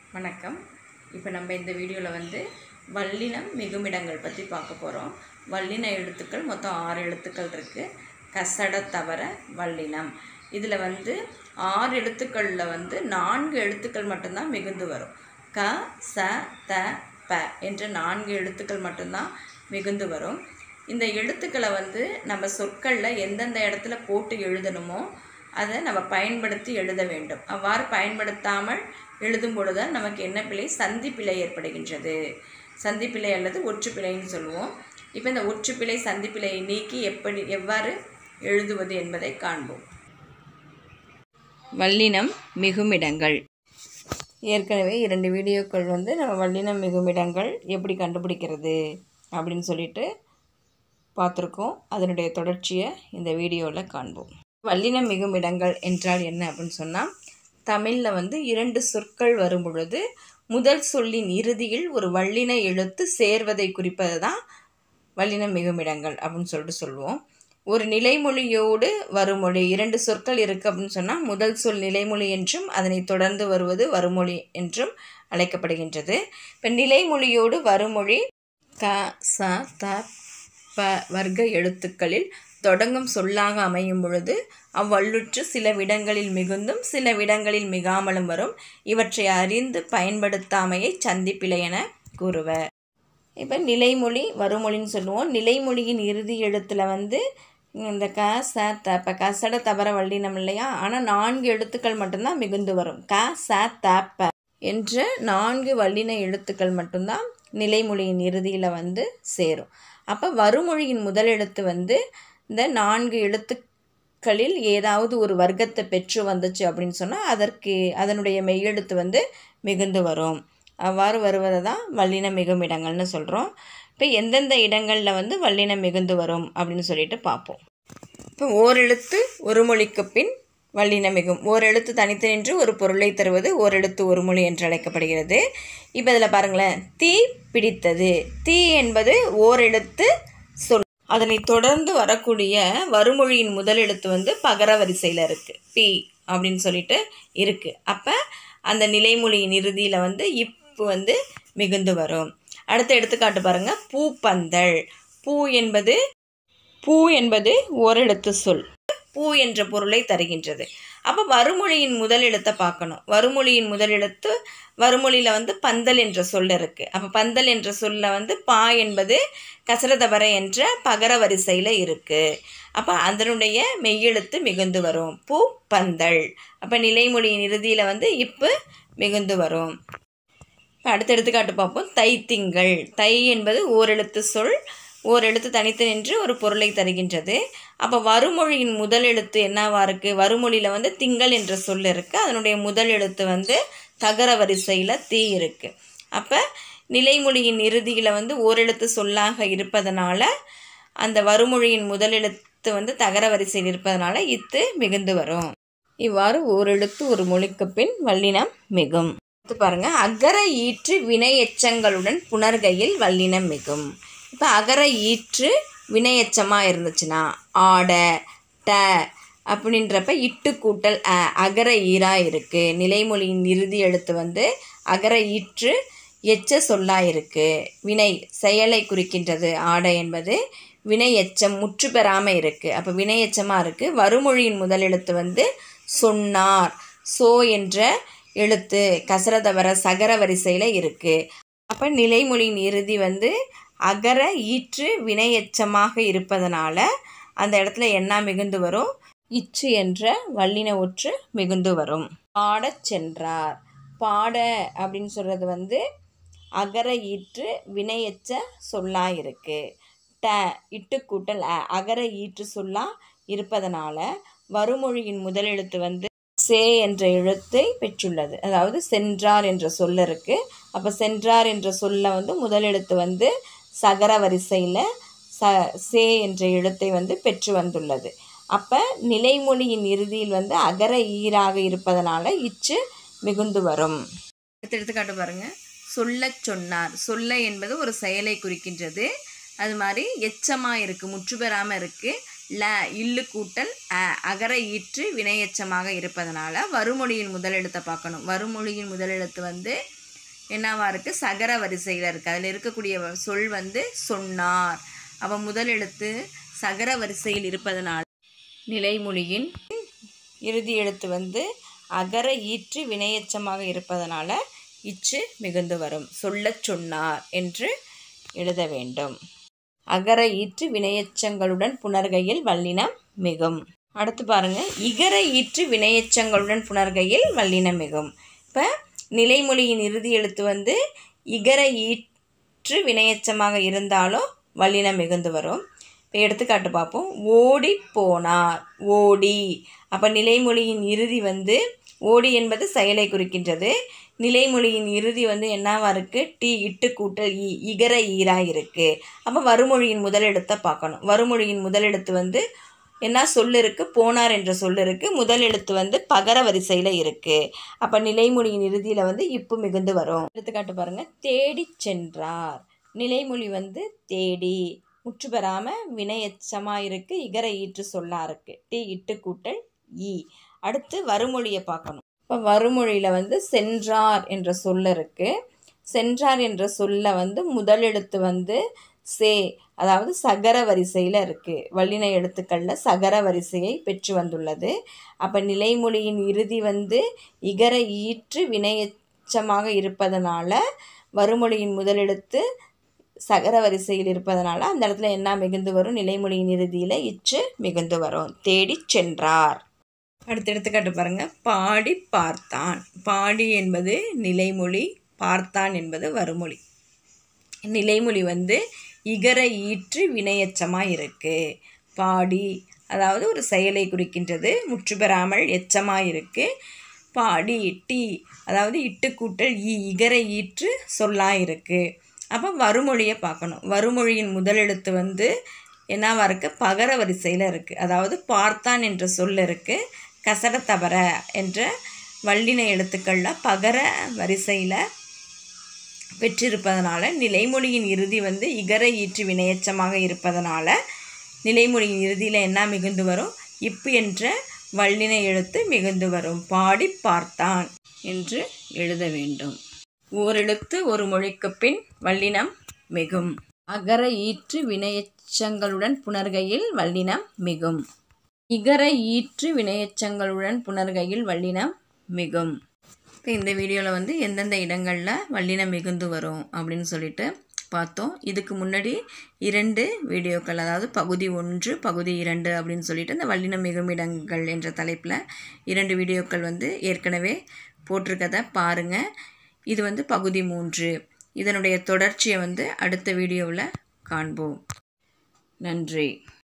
வணக்கம் இப்போ நம்ம இந்த வீடியோவில் வந்து வல்லினம் மிகுமிடங்கள் பற்றி பார்க்க போகிறோம் வல்லின எழுத்துக்கள் மொத்தம் ஆறு எழுத்துக்கள் இருக்குது கசட தவிர வல்லினம் இதில் வந்து ஆறு எழுத்துக்களில் வந்து நான்கு எழுத்துக்கள் மட்டும்தான் மிகுந்து வரும் க ச த ப என்ற நான்கு எழுத்துக்கள் மட்டும்தான் மிகுந்து வரும் இந்த எழுத்துக்களை வந்து நம்ம சொற்களில் எந்தெந்த இடத்துல போட்டு எழுதணுமோ அதை நம்ம பயன்படுத்தி எழுத வேண்டும் அவ்வாறு பயன்படுத்தாமல் எழுதும் பொழுது நமக்கு என்ன பிழை சந்தி பிழை ஏற்படுகின்றது சந்தி பிழை அல்லது ஒற்றுப்பிழைன்னு சொல்லுவோம் இப்போ இந்த ஒற்றுப்பிழை சந்தி பிழையை நீக்கி எப்படி எவ்வாறு எழுதுவது என்பதை காண்போம் வல்லினம் மிகுமிடங்கள் ஏற்கனவே இரண்டு வீடியோக்கள் வந்து நம்ம வல்லினம் மிகுமிடங்கள் எப்படி கண்டுபிடிக்கிறது அப்படின்னு சொல்லிட்டு பார்த்துருக்கோம் அதனுடைய தொடர்ச்சியை இந்த வீடியோவில் காண்போம் வல்லினம் மிகுமிடங்கள் என்றால் என்ன அப்படின்னு சொன்னால் தமிழில் வந்து இரண்டு சொற்கள் வரும் பொழுது முதல் சொல்லின் இறுதியில் ஒரு வல்லின எழுத்து சேர்வதை குறிப்பது தான் வல்லின மிகுமிடங்கள் அப்படின்னு சொல்லிட்டு சொல்லுவோம் ஒரு நிலைமொழியோடு வருமொழி இரண்டு சொற்கள் இருக்குது அப்படின்னு சொன்னால் முதல் சொல் நிலைமொழி என்றும் அதனை தொடர்ந்து வருவது வருமொழி என்றும் அழைக்கப்படுகின்றது இப்போ நிலைமொழியோடு வருமொழி க ச த ப வர்க்க எழுத்துக்களில் தொடங்கும் சொல்லாக அமையும் பொழுது அவ்வள்ளுற்று சில விடங்களில் மிகுந்தும் சில விடங்களில் மிகாமலும் வரும் இவற்றை அறிந்து பயன்படுத்தாமையை சந்திப்பிழை என கூறுவர் இப்போ நிலைமொழி வருமொழின்னு சொல்லுவோம் நிலைமொழியின் இறுதி எழுத்தில் வந்து இந்த க ச த இப்போ கசட தவற வல்லினம் இல்லையா ஆனால் நான்கு எழுத்துக்கள் மட்டும்தான் மிகுந்து வரும் க ச த ப என்ற நான்கு வல்லின எழுத்துக்கள் மட்டும்தான் நிலைமொழியின் இறுதியில் வந்து சேரும் அப்போ வருமொழியின் முதல் எழுத்து வந்து இந்த நான்கு எழுத்துக்களில் ஏதாவது ஒரு வர்க்கத்தை பெற்று வந்துச்சு அப்படின்னு சொன்னால் அதற்கு அதனுடைய மெய்யெழுத்து வந்து மிகுந்து வரும் அவ்வாறு வருவதை தான் வல்லின மிகும் இடங்கள்னு சொல்கிறோம் இப்போ எந்தெந்த இடங்களில் வந்து வல்லினம் மிகுந்து வரும் அப்படின்னு சொல்லிட்டு பார்ப்போம் இப்போ ஓரெழுத்து ஒரு மொழிக்கு பின் வல்லினம் மிகும் ஓரெழுத்து தனித்து நின்று ஒரு பொருளை தருவது ஓரெழுத்து ஒரு மொழி என்று அழைக்கப்படுகிறது இப்போ இதில் பாருங்களேன் தீ பிடித்தது தீ என்பது ஓரெழுத்து சொல் அதனை தொடர்ந்து வரக்கூடிய வருமொழியின் முதல் எழுத்து வந்து பகர வரிசையில் இருக்குது பி அப்படின்னு சொல்லிட்டு இருக்குது அப்போ அந்த நிலைமொழியின் இறுதியில் வந்து இப்பு வந்து மிகுந்து வரும் அடுத்த எடுத்துக்காட்டு பாருங்கள் பூப்பந்தல் பூ என்பது பூ என்பது ஓரெழுத்து சொல் பூ என்ற பொருளை தருகின்றது அப்போ வருமொழியின் முதல் எழுத்தை பார்க்கணும் வருமொழியின் முதல் எழுத்து வருமொழியில் வந்து பந்தல் என்ற சொல் இருக்குது அப்போ பந்தல் என்ற சொல்ல வந்து பா என்பது கசரதபர என்ற பகர வரிசையில் இருக்குது அப்போ அதனுடைய மெய்யெழுத்து மிகுந்து வரும் பூ பந்தல் அப்போ நிலைமொழியின் இறுதியில் வந்து இப்பு மிகுந்து வரும் இப்போ அடுத்த எடுத்துக்காட்டு பார்ப்போம் தை திங்கள் தை என்பது ஓரெழுத்து சொல் ஓர் எழுத்து தனித்து நின்று ஒரு பொருளை தருகின்றது அப்போ வருமொழியின் முதல் எழுத்து என்னவா இருக்குது வருமொழியில் வந்து திங்கள் என்ற சொல் இருக்குது அதனுடைய முதல் எழுத்து வந்து தகர வரிசையில் தீ இருக்குது அப்போ நிலைமொழியின் இறுதியில் வந்து ஓரெழுத்து சொல்லாக இருப்பதனால அந்த வருமொழியின் முதல் எழுத்து வந்து தகர வரிசையில் இருப்பதனால இத்து மிகுந்து வரும் இவ்வாறு ஓரெழுத்து ஒரு மொழிக்கு பின் வல்லினம் மிகும் பாருங்க அகர ஈற்று வினை எச்சங்களுடன் புணர்கையில் வல்லினம் மிகும் இப்போ அகர ஈற்று வினையச்சமாக இருந்துச்சுன்னா ஆட ட அப்படின்றப்ப இட்டு கூட்டல் அ அகர ஈராக இருக்குது நிலைமொழியின் இறுதி எழுத்து வந்து அகர ஈற்று எச்ச சொல்லாக இருக்குது வினை செயலை குறிக்கின்றது ஆட என்பது வினை எச்சம் முற்று பெறாமல் இருக்குது அப்போ வினை எச்சமாக இருக்குது வருமொழியின் முதல் எழுத்து வந்து சொன்னார் சோ என்ற எழுத்து கசரதவர சகர வரிசையில் இருக்குது அப்போ நிலைமொழியின் இறுதி வந்து அகர ஈற்று வினையச்சமாக இருப்பதனால அந்த இடத்துல என்ன மிகுந்து வரும் இச்சு என்ற வல்லின ஒற்று மிகுந்து வரும் பாடச் சென்றார் பாட அப்படின்னு சொல்கிறது வந்து அகர ஈற்று வினையச்ச சொல்லாக இருக்குது ட இட்டு கூட்டல் அ அகர ஈற்று சொல்லாக இருப்பதனால வருமொழியின் முதல் எழுத்து வந்து சே என்ற எழுத்தை பெற்றுள்ளது அதாவது சென்றார் என்ற சொல் இருக்குது அப்போ சென்றார் என்ற சொல்ல வந்து முதல் எழுத்து வந்து சகர வரிசையில் ச சே என்ற எழுத்தை வந்து பெற்று வந்துள்ளது அப்போ நிலைமொழியின் இறுதியில் வந்து அகர ஈராக இருப்பதனால இச்சு மிகுந்து வரும் அடுத்த எடுத்துக்காட்டு பாருங்கள் சொல்லச் சொன்னார் சொல்ல என்பது ஒரு செயலை குறிக்கின்றது அது மாதிரி எச்சமாக இருக்குது முற்று பெறாமல் இருக்குது ல இல்லு கூட்டல் அ அகர ஈற்று வினையெச்சமாக இருப்பதனால வருமொழியின் முதலெழுத்தை பார்க்கணும் வருமொழியின் முதலெழுத்து வந்து என்னவா இருக்குது சகர வரிசையில் இருக்குது அதில் இருக்கக்கூடிய வ- சொல் வந்து சொன்னார் அப்போ முதல் எழுத்து சகர வரிசையில் இருப்பதனால் நிலைமொழியின் இறுதி எழுத்து வந்து அகர ஈற்று வினையெச்சமாக இருப்பதனால இச்சு மிகுந்து வரும் சொல்லச் சொன்னார் என்று எழுத வேண்டும் அகர ஈற்று வினையெச்சங்களுடன் புணர்கையில் வல்லினம் மிகும் அடுத்து பாருங்க இகர ஈற்று வினையெச்சங்களுடன் புணர்கையில் வல்லினம் மிகும் இப்போ நிலைமொழியின் இறுதி எழுத்து வந்து இகர ஈற்று வினையெச்சமாக இருந்தாலும் வல்லினம் மிகுந்து வரும் இப்போ எடுத்துக்காட்டு பார்ப்போம் ஓடி போனார் ஓடி அப்போ நிலைமொழியின் இறுதி வந்து ஓடி என்பது செயலை குறிக்கின்றது நிலைமொழியின் இறுதி வந்து என்னவா இருக்குது டி இட்டு கூட்டல் இ இகர ஈரா இருக்குது அப்போ வறுமொழியின் முதல் எழுத்தை பார்க்கணும் வறுமொழியின் முதல் எழுத்து வந்து என்ன சொல் இருக்குது போனார் என்ற சொல் இருக்குது முதல் எழுத்து வந்து பகர வரிசையில் இருக்குது அப்போ நிலைமொழியின் இறுதியில் வந்து இப்பு மிகுந்து வரும் எடுத்துக்காட்டு பாருங்கள் தேடி சென்றார் நிலைமொழி வந்து தேடி முற்று பெறாமல் வினையச்சமாக இருக்குது இகர ஈற்று சொல்லா இருக்குது டி இட்டு கூட்டல் ஈ அடுத்து வறுமொழியை பார்க்கணும் இப்போ வறுமொழியில் வந்து சென்றார் என்ற சொல் இருக்குது சென்றார் என்ற சொல்ல வந்து முதல் எழுத்து வந்து சே அதாவது சகர வரிசையில் இருக்குது வல்லின எழுத்துக்களில் சகர வரிசையை பெற்று வந்துள்ளது அப்போ நிலைமொழியின் இறுதி வந்து இகர ஈற்று வினையச்சமாக இருப்பதனால வறுமொழியின் முதல் எழுத்து சகர வரிசையில் இருப்பதனால அந்த இடத்துல என்ன மிகுந்து வரும் நிலைமொழியின் இறுதியில் இச்சு மிகுந்து வரும் தேடி சென்றார் அடுத்த எடுத்துக்காட்டு பாருங்க பாடி பார்த்தான் பாடி என்பது நிலைமொழி பார்த்தான் என்பது வறுமொழி நிலைமொழி வந்து இகர ஈற்று வினையச்சமாக இருக்குது பாடி அதாவது ஒரு செயலை குறிக்கின்றது முற்று பெறாமல் எச்சமாக இருக்குது பாடி டி அதாவது இட்டு கூட்டல் ஈ இகர ஈற்று சொல்லாக இருக்குது அப்போ வறுமொழியை பார்க்கணும் வறுமொழியின் முதல் எழுத்து வந்து என்னவா இருக்குது பகர வரிசையில் இருக்குது அதாவது பார்த்தான் என்ற சொல் இருக்குது கசட தபர என்ற வல்லின எழுத்துக்களில் பகர வரிசையில் பெற்றிருப்பதனால நிலைமொழியின் இறுதி வந்து இகர ஈற்று வினையச்சமாக இருப்பதனால நிலைமொழியின் இறுதியில் என்ன மிகுந்து வரும் இப்பு என்ற வல்லின எழுத்து மிகுந்து வரும் பாடி பார்த்தான் என்று எழுத வேண்டும் ஓரெழுத்து ஒரு மொழிக்கு பின் வல்லினம் மிகும் அகர ஈற்று வினையச்சங்களுடன் புணர்கையில் வல்லினம் மிகும் இகர ஈற்று வினையச்சங்களுடன் புணர்கையில் வல்லினம் மிகும் இப்போ இந்த வீடியோவில் வந்து எந்தெந்த இடங்களில் வல்லினம் மிகுந்து வரும் அப்படின்னு சொல்லிட்டு பார்த்தோம் இதுக்கு முன்னாடி இரண்டு வீடியோக்கள் அதாவது பகுதி ஒன்று பகுதி இரண்டு அப்படின்னு சொல்லிட்டு இந்த வல்லினம் மிகும் இடங்கள் என்ற தலைப்பில் இரண்டு வீடியோக்கள் வந்து ஏற்கனவே போட்டிருக்கதை பாருங்கள் இது வந்து பகுதி மூன்று இதனுடைய தொடர்ச்சியை வந்து அடுத்த வீடியோவில் காண்போம் நன்றி